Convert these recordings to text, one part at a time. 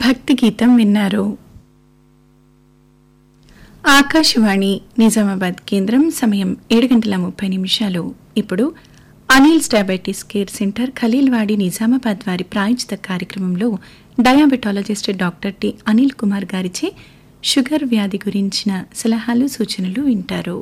భక్తి గీతం విన్నారు ఆకాశవాణి నిజామాబాద్ కేంద్రం సమయం ఏడు గంటల ముప్పై నిమిషాలు ఇప్పుడు Anil's diabetes care centre Khaleelwadi Nizamabad వారి ప్రాయోజిత కార్యక్రమంలో diabetologist doctor T Anil Kumar గారిచే షుగర్ వ్యాధి గురించిన సలహాలు సూచనలు వింటారు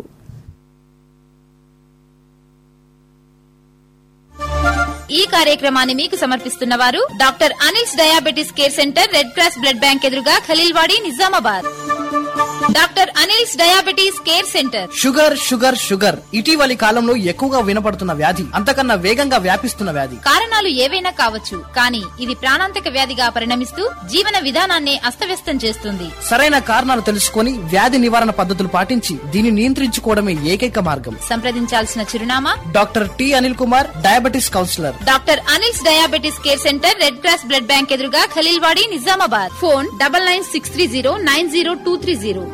ఈ కార్యక్రమాన్ని మీకు సమర్పిస్తున్న వారు doctor Anil's diabetes care centre red cross blood bank ఎదురుగా Khaleelwadi Nizamabad doctor Anil's diabetes care centre sugar sugar sugar ఇటీవలి కాలంలో ఎక్కువగా వినపడుతున్న వ్యాధి అంతకన్నా వేగంగా వ్యాపిస్తున్న వ్యాధి కారణాలు ఏవైనా కావచ్చు కానీ ఇది ప్రాణాంతక వ్యాధిగా పరిణమిస్తూ జీవన విధానాన్ని అస్తవ్యస్తం చేస్తుంది సరైన కారణాలు తెలుసుకొని వ్యాధి నివారణ పద్ధతులు పాటించి దీన్ని నియంత్రించుకోవడమే ఏకైక మార్గం సంప్రదించాల్సిన చిరునామా doctor T Anil Kumar diabetes counsellor doctor Anil's diabetes care centre red cross blood bank ఎదురుగా Khaleelwadi Nizamabad phone double nine six three zero nine zero two three zero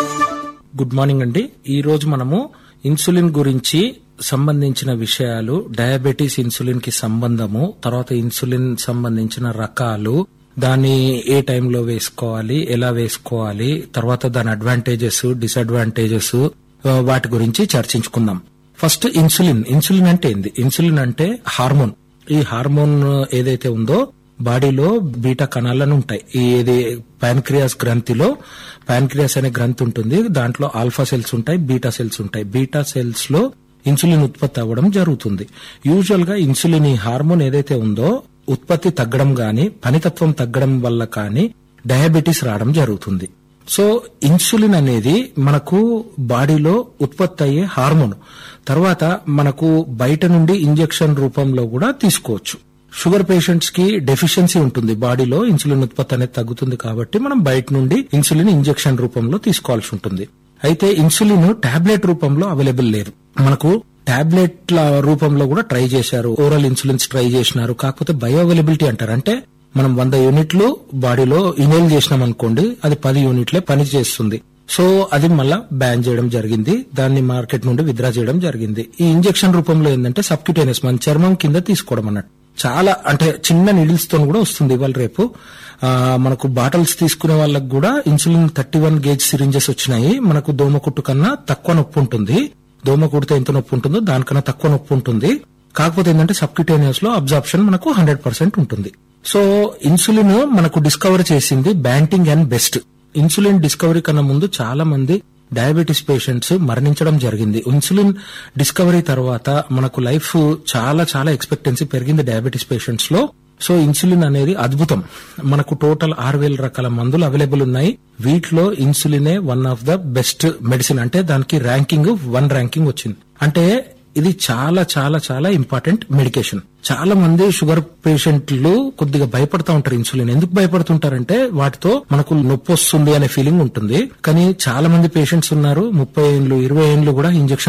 good morning అండి ఈ రోజు మనము ఇన్సులిన్ గురించి సంబంధించిన విషయాలు డయాబెటీస్ ఇన్సులిన్ కి సంబంధము తర్వాత ఇన్సులిన్ సంబంధించిన రకాలు దాన్ని ఏ టైంలో వేసుకోవాలి ఎలా వేసుకోవాలి తర్వాత దాని అడ్వాంటేజెస్ డిసడ్వాంటేజెస్ వాటి గురించి చర్చించుకుందాం ఫస్ట్ ఇన్సులిన్ ఇన్సులిన్ అంటే ఏంది ఇన్సులిన్ అంటే హార్మోన్ ఈ హార్మోన్ ఏదైతే ఉందో బాడీలో బీటా కణాలను ఉంటాయి ఈ ఏది పాన్క్రియాస్ గ్రంథిలో పాన్క్రియాస్ అనే గ్రంథి ఉంటుంది దాంట్లో ఆల్ఫా సెల్స్ ఉంటాయి బీటా సెల్స్ ఉంటాయి బీటా సెల్స్ లో ఇన్సులిన్ ఉత్పత్తి అవ్వడం జరుగుతుంది యూజువల్ గా ఇన్సులిన్ ఈ హార్మోన్ ఏదైతే ఉందో ఉత్పత్తి తగ్గడం గాని పనితత్వం తగ్గడం వల్ల కానీ డయాబెటీస్ రావడం జరుగుతుంది సో ఇన్సులిన్ అనేది మనకు బాడీలో ఉత్పత్తి అయ్యే హార్మోన్ తర్వాత మనకు బయట నుండి ఇంజెక్షన్ రూపంలో కూడా తీసుకోవచ్చు షుగర్ పేషెంట్స్ కి డెఫిషియన్సీ ఉంటుంది బాడీలో ఇన్సులిన్ ఉత్పత్తి అనేది తగ్గుతుంది కాబట్టి మనం బయట నుండి ఇన్సులిన్ ఇంజెక్షన్ రూపంలో తీసుకోవాల్సి ఉంటుంది అయితే ఇన్సులిన్ టాబ్లెట్ రూపంలో అవైలబుల్ లేదు మనకు టాబ్లెట్ల రూపంలో కూడా ట్రై చేశారు ఓరల్ ఇన్సులిన్స్ ట్రై చేసినారు కాకపోతే బయో అవైలబిలిటీ అంటారు అంటే మనం వంద యూనిట్లు బాడీలో ఇనేల్ చేసినాం అనుకోండి అది పది యూనిట్లే పని చేస్తుంది సో అది మళ్ళా బ్యాన్ చేయడం జరిగింది దాన్ని మార్కెట్ నుండి విత్డ్రా చేయడం జరిగింది ఈ ఇంజెక్షన్ రూపంలో ఏంటంటే సబ్క్యూటేనియస్ మన చర్మం కింద తీసుకోవడం అన్నట్టు చాలా అంటే చిన్న నీడిల్స్ తో కూడా వస్తుంది ఇవాళ రేపు ఆ, మనకు బాటిల్స్ తీసుకునే వాళ్ళకి కూడా insulin thirty one gauge syringes వచ్చినాయి మనకు దోమ కుట్టు కన్నా తక్కువ నొప్పి ఉంటుంది దోమ కుడితే ఎంత నొప్పి ఉంటుందో దానికన్నా తక్కువ నొప్పి ఉంటుంది కాకపోతే ఏంటంటే సబ్క్యూటేనియస్ లో అబ్జార్ప్షన్ మనకు హండ్రెడ్ పర్సెంట్ ఉంటుంది సో ఇన్సులిన్ మనకు డిస్కవర్ చేసింది Banting and Best insulin discovery కన్నా ముందు చాలా మంది డయాబెటీస్ పేషెంట్స్ మరణించడం జరిగింది ఇన్సులిన్ డిస్కవరీ తర్వాత మనకు లైఫ్ చాలా చాలా ఎక్స్పెక్టెన్సీ పెరిగింది డయాబెటీస్ పేషెంట్స్ లో సో ఇన్సులిన్ అనేది అద్భుతం మనకు టోటల్ ఆరు వేల రకాల మందులు అవైలబుల్ ఉన్నాయి వీటిలో ఇన్సులినే one of the best medicine అంటే దానికి ర్యాంకింగ్ వన్ ర్యాంకింగ్ వచ్చింది అంటే ఇది చాలా చాలా చాలా ఇంపార్టెంట్ మెడికేషన్ చాలా మంది షుగర్ పేషెంట్లు కొద్దిగా భయపడతా ఉంటారు ఇన్సులిన్ ఎందుకు భయపడుతుంటారంటే వాటితో మనకు నొప్పి వస్తుంది అనే ఫీలింగ్ ఉంటుంది కానీ చాలా మంది పేషెంట్స్ ఉన్నారు ముప్పై ఏళ్ళు ఇరవై ఏళ్ళు కూడా ఇంజెక్షన్